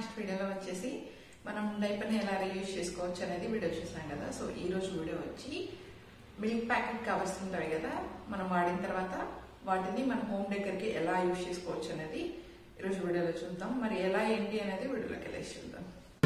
next వీడియోలో వచ్చేసి మనం డైపర్ని ఎలా రీయూజ్ చేసుకోవచ్చు అనేది వీడియో చూసాం కదా సో ఈ రోజు వీడియో వచ్చి మిల్క్ ప్యాకెట్ కవర్స్ ఉంటాయి కదా మనం వాడిన తర్వాత వాటిని మన హోమ్ దగ్గరికి ఎలా యూజ్ చేసుకోవచ్చు అనేది ఈరోజు వీడియోలో చూద్దాం మరి ఎలా ఏంటి అనేది వీడియోలోకి వెళ్ళేసి చూద్దాం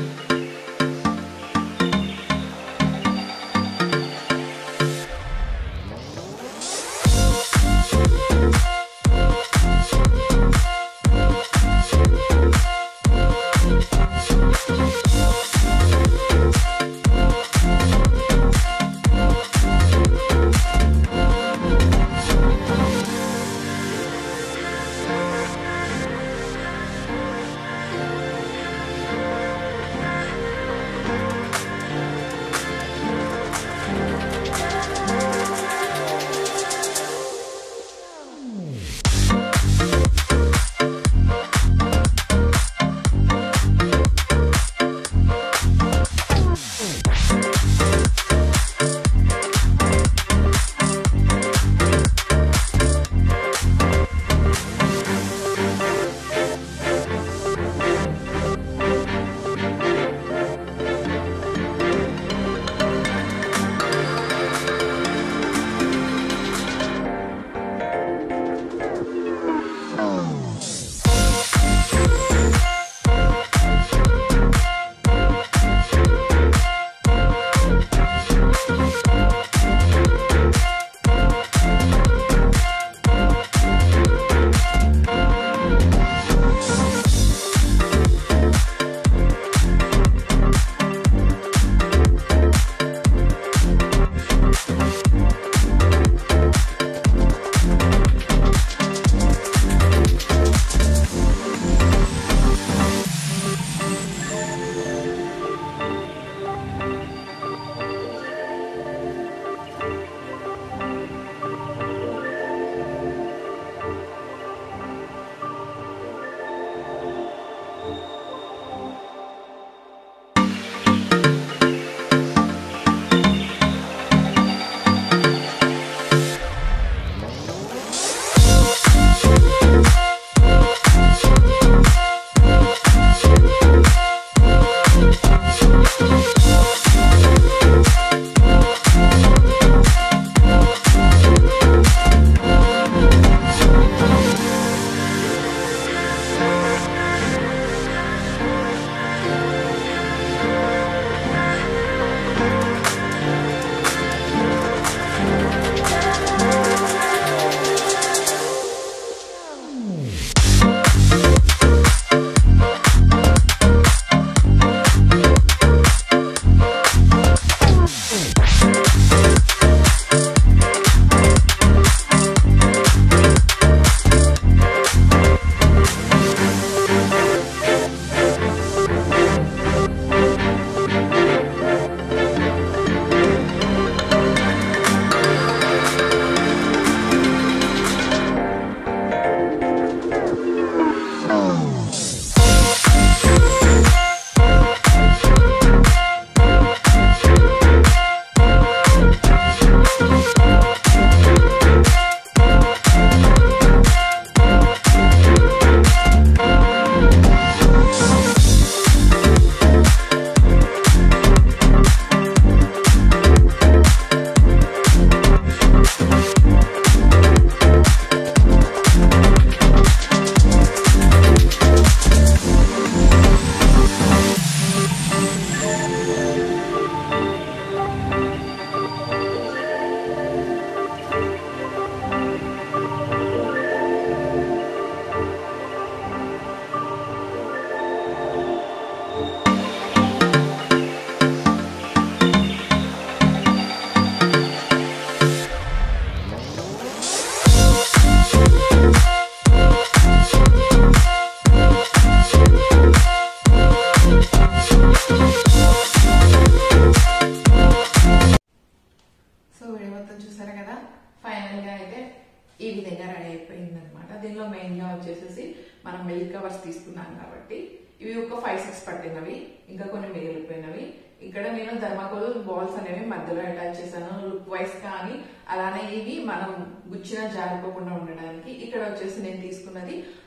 సో వీడియో మొత్తం చూసారు కదా ఫైనల్ గా అయితే ఈ విధంగా రెడీ అయిపోయింది అనమాట దీనిలో మెయిన్ గా వచ్చేసేసి మనం మిల్క్ కవర్స్ తీసుకున్నాం కాబట్టి ఇవి ఒక ఫైవ్ సిక్స్ పట్టినవి ఇంకా కొన్ని మిగిలిపోయినవి ఇక్కడ నేను ధర్మాకోల్ బాల్స్ అనేవి మధ్యలో అటాచ్ చేశాను లుక్ వైస్ కానీ అలానే ఇవి మనం గుచ్చిన జారిపోకుండా ఉండడానికి ఇక్కడ వచ్చేసి నేను తీసుకున్నది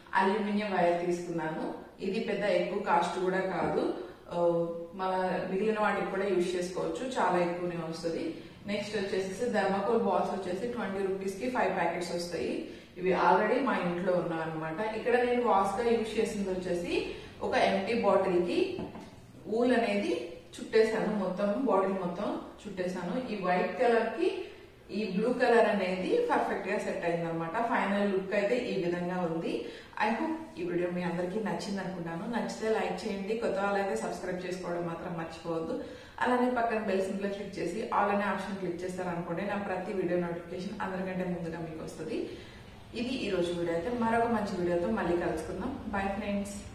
అల్యూమినియం వైర్ తీసుకున్నాను ఇది పెద్ద ఎక్కువ కాస్ట్ కూడా కాదు ఆ, మన మిగిలిన వాటికి కూడా యూజ్ చేసుకోవచ్చు చాలా ఎక్కువనే వస్తుంది నెక్స్ట్ వచ్చేసి ధర్మకోల్ బాల్స్ వచ్చేసి ట్వంటీ రూపీస్ కి ఫైవ్ ప్యాకెట్స్ వస్తాయి ఇవి ఆల్రెడీ మా ఇంట్లో ఉన్నాయి అనమాట ఇక్కడ నేను వాస్ గా యూజ్ చేసింది వచ్చేసి ఒక ఎంటీ బాటిల్ కి ఊల్ అనేది చుట్టేసాను మొత్తం బాటిల్ మొత్తం చుట్టేసాను ఈ వైట్ కలర్ కి ఈ బ్లూ కలర్ అనేది పర్ఫెక్ట్ గా సెట్ అయింది అనమాట ఫైనల్ లుక్ అయితే ఈ విధంగా ఉంది ఐ హోప్ ఈ వీడియో మీ అందరికీ నచ్చింది అనుకుంటాను నచ్చితే లైక్ చేయండి కొత్త వాళ్ళైతే సబ్స్క్రైబ్ చేసుకోవడం మాత్రం మర్చిపోవద్దు అలానే పక్కన బెల్ సింబల్ క్లిక్ చేసి ఆల్ అనే ఆప్షన్ క్లిక్ చేస్తారనుకోండి నా ప్రతి వీడియో నోటిఫికేషన్ అందరికంటే ముందుగా మీకు వస్తుంది ఇది ఈ రోజు వీడియో అయితే మరొక మంచి వీడియోతో మళ్ళీ కలుసుకుందాం బై ఫ్రెండ్స్